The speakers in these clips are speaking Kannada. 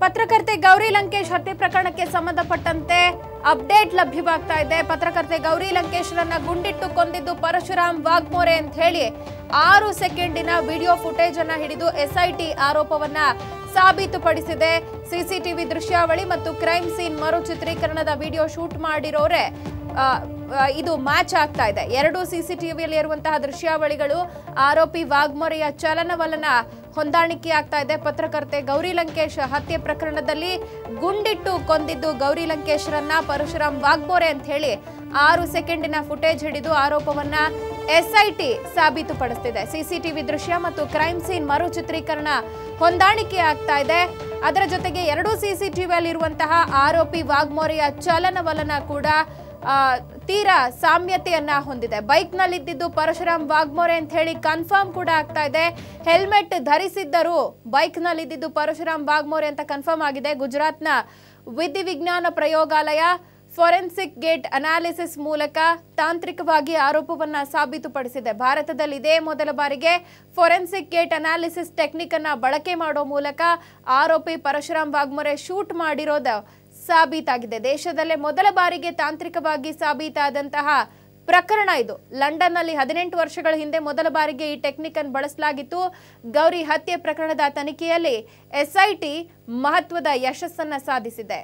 ಪತ್ರಕರ್ತೆ ಗೌರಿ ಲಂಕೇಶ್ ಹತ್ಯೆ ಪ್ರಕರಣಕ್ಕೆ ಸಂಬಂಧಪಟ್ಟಂತೆ ಅಪ್ಡೇಟ್ ಲಭ್ಯವಾಗ್ತಾ ಇದೆ ಪತ್ರಕರ್ತೆ ಗೌರಿ ಲಂಕೇಶ್ರನ್ನ ಗುಂಡಿಟ್ಟು ಕೊಂದಿದ್ದು ಪರಶುರಾಮ್ ವಾಗ್ಮೋರೆ ಅಂತ ಹೇಳಿ ಆರು ಸೆಕೆಂಡಿನ ವಿಡಿಯೋ ಫುಟೇಜ್ ಅನ್ನ ಹಿಡಿದು ಎಸ್ಐಟಿ ಆರೋಪವನ್ನ ಸಾಬೀತುಪಡಿಸಿದೆ ಸಿಸಿಟಿವಿ ದೃಶ್ಯಾವಳಿ ಮತ್ತು ಕ್ರೈಮ್ ಸೀನ್ ಮರು ಚಿತ್ರೀಕರಣದ ವಿಡಿಯೋ ಶೂಟ್ ಮಾಡಿರೋರೆ ಆ, ಆ, ಇದು ಮ್ಯಾಚ್ ಆಗ್ತಾ ಇದೆ ಎರಡು ಸಿಸಿಟಿವಿಯಲ್ಲಿ ಇರುವಂತಹ ದೃಶ್ಯಾವಳಿಗಳು ಆರೋಪಿ ವಾಗ್ಮೊರೆಯ ಚಲನವಲನ ಹೊಂದಾಣಿಕೆ ಆಗ್ತಾ ಇದೆ ಪತ್ರಕರ್ತೆ ಗೌರಿ ಲಂಕೇಶ್ ಹತ್ಯೆ ಪ್ರಕರಣದಲ್ಲಿ ಗುಂಡಿಟ್ಟು ಕೊಂದಿದ್ದು ಗೌರಿ ಲಂಕೇಶ್ರನ್ನ ಪರಶುರಾಮ್ ವಾಗ್ಮೋರೆ ಅಂತ ಹೇಳಿ ಆರು ಸೆಕೆಂಡಿನ ಫುಟೇಜ್ ಹಿಡಿದು ಆರೋಪವನ್ನ ಎಸ್ಐಟಿ ಸಾಬೀತುಪಡಿಸ್ತಿದೆ ಸಿಸಿಟಿವಿ ದೃಶ್ಯ ಮತ್ತು ಕ್ರೈಮ್ ಸೀನ್ ಮರು ಚಿತ್ರೀಕರಣ ಹೊಂದಾಣಿಕೆ ಆಗ್ತಾ ಇದೆ ಅದರ ಜೊತೆಗೆ ಎರಡು ಸಿಸಿಟಿವಿಯಲ್ಲಿರುವಂತಹ ಆರೋಪಿ ವಾಗ್ಮೋರೆಯ ಚಲನವಲನ ಕೂಡ ಆ, ತೀರಾ ಸಾಮ್ಯತೆಯನ್ನ ಹೊಂದಿದೆ ಬೈಕ್ ನಲ್ಲಿದ್ದಿದ್ದು ಪರಶುರಾಮ್ ವಾಗ್ಮೋರೆ ಅಂತ ಹೇಳಿ ಕನ್ಫರ್ಮ್ ಕೂಡ ಆಗ್ತಾ ಇದೆ ಹೆಲ್ಮೆಟ್ ಧರಿಸಿದ್ದರು ಬೈಕ್ ನಲ್ಲಿದ್ದಿದ್ದು ಪರಶುರಾಮ್ ವಾಗ್ಮೋರೆ ಅಂತ ಕನ್ಫರ್ಮ್ ಆಗಿದೆ ಗುಜರಾತ್ನ ವಿಧಿವಿಜ್ಞಾನ ಪ್ರಯೋಗಾಲಯ ಫೊರೆನ್ಸಿಕ್ ಗೇಟ್ ಅನಾಲಿಸಿಸ್ ಮೂಲಕ ತಾಂತ್ರಿಕವಾಗಿ ಆರೋಪವನ್ನ ಸಾಬೀತುಪಡಿಸಿದೆ ಭಾರತದಲ್ಲಿ ಇದೇ ಮೊದಲ ಬಾರಿಗೆ ಫೊರೆನ್ಸಿಕ್ ಗೇಟ್ ಅನಾಲಿಸಿಸ್ ಟೆಕ್ನಿಕ್ ಅನ್ನ ಬಳಕೆ ಮಾಡೋ ಮೂಲಕ ಆರೋಪಿ ಪರಶುರಾಮ್ ವಾಗ್ಮೊರೆ ಶೂಟ್ ಮಾಡಿರೋದು ಸಾಬೀತಾಗಿದೆ ದೇಶದಲ್ಲೇ ಮೊದಲ ಬಾರಿಗೆ ತಾಂತ್ರಿಕವಾಗಿ ಸಾಬೀತಾದಂತಹ ಪ್ರಕರಣ ಇದು ಲಂಡನ್ನಲ್ಲಿ ಹದಿನೆಂಟು ವರ್ಷಗಳ ಹಿಂದೆ ಮೊದಲ ಬಾರಿಗೆ ಈ ಟೆಕ್ನಿಕ್ ಅನ್ನು ಬಳಸಲಾಗಿತ್ತು ಗೌರಿ ಹತ್ಯೆ ಪ್ರಕರಣದ ತನಿಖೆಯಲ್ಲಿ ಎಸ್ಐಟಿ ಮಹತ್ವದ ಯಶಸ್ಸನ್ನ ಸಾಧಿಸಿದೆ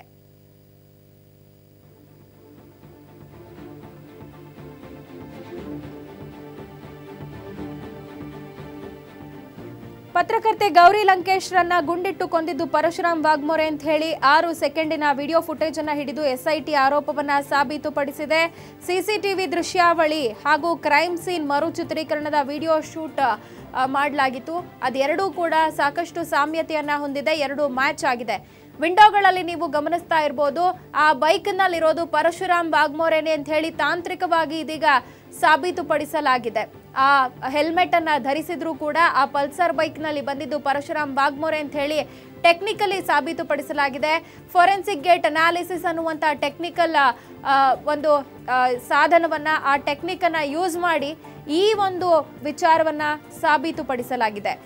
ಪತ್ರಕರ್ತೆ ಗೌರಿ ಲಂಕೇಶ್ರನ್ನ ಗುಂಡಿಟ್ಟು ಕೊಂದಿದ್ದು ಪರಶುರಾಮ್ ವಾಗ್ಮೊರೆ ಅಂತ ಹೇಳಿ ಆರು ಸೆಕೆಂಡಿನ ವಿಡಿಯೋ ಫುಟೇಜ್ ಅನ್ನ ಹಿಡಿದು ಎಸ್ಐಟಿ ಆರೋಪವನ್ನ ಸಾಬೀತುಪಡಿಸಿದೆ ಸಿಸಿಟಿವಿ ದೃಶ್ಯಾವಳಿ ಹಾಗೂ ಕ್ರೈಮ್ ಸೀನ್ ಮರು ಚಿತ್ರೀಕರಣದ ವಿಡಿಯೋ ಶೂಟ್ ಆ, ಮಾಡಲಾಗಿತ್ತು ಅದೆರಡೂ ಕೂಡ ಸಾಕಷ್ಟು ಸಾಮ್ಯತೆಯನ್ನ ಹೊಂದಿದೆ ಎರಡು ಮ್ಯಾಚ್ ಆಗಿದೆ ವಿಂಡೋಗಳಲ್ಲಿ ನೀವು ಗಮನಿಸ್ತಾ ಇರ್ಬೋದು ಆ ಬೈಕ್ನಲ್ಲಿರೋದು ಪರಶುರಾಮ್ ವಾಗ್ಮೋರೆನೆ ಅಂತ ಹೇಳಿ ತಾಂತ್ರಿಕವಾಗಿ ಇದೀಗ ಸಾಬೀತುಪಡಿಸಲಾಗಿದೆ ಆ ಹೆಲ್ಮೆಟ್ ಅನ್ನ ಧರಿಸಿದ್ರು ಕೂಡ ಆ ಪಲ್ಸರ್ ಬೈಕ್ನಲ್ಲಿ ಬಂದಿದ್ದು ಪರಶುರಾಮ್ ಬಾಗ್ಮೋರೆ ಅಂತ ಹೇಳಿ ಟೆಕ್ನಿಕಲಿ ಸಾಬೀತುಪಡಿಸಲಾಗಿದೆ ಫೊರೆನ್ಸಿಕ್ ಗೇಟ್ ಅನಾಲಿಸಿಸ್ ಅನ್ನುವಂಥ ಟೆಕ್ನಿಕಲ್ ಒಂದು ಆ, ಸಾಧನವನ್ನ ಆ ಟೆಕ್ನಿಕ್ ಅನ್ನ ಯೂಸ್ ಮಾಡಿ ಈ ಒಂದು ವಿಚಾರವನ್ನ ಸಾಬೀತುಪಡಿಸಲಾಗಿದೆ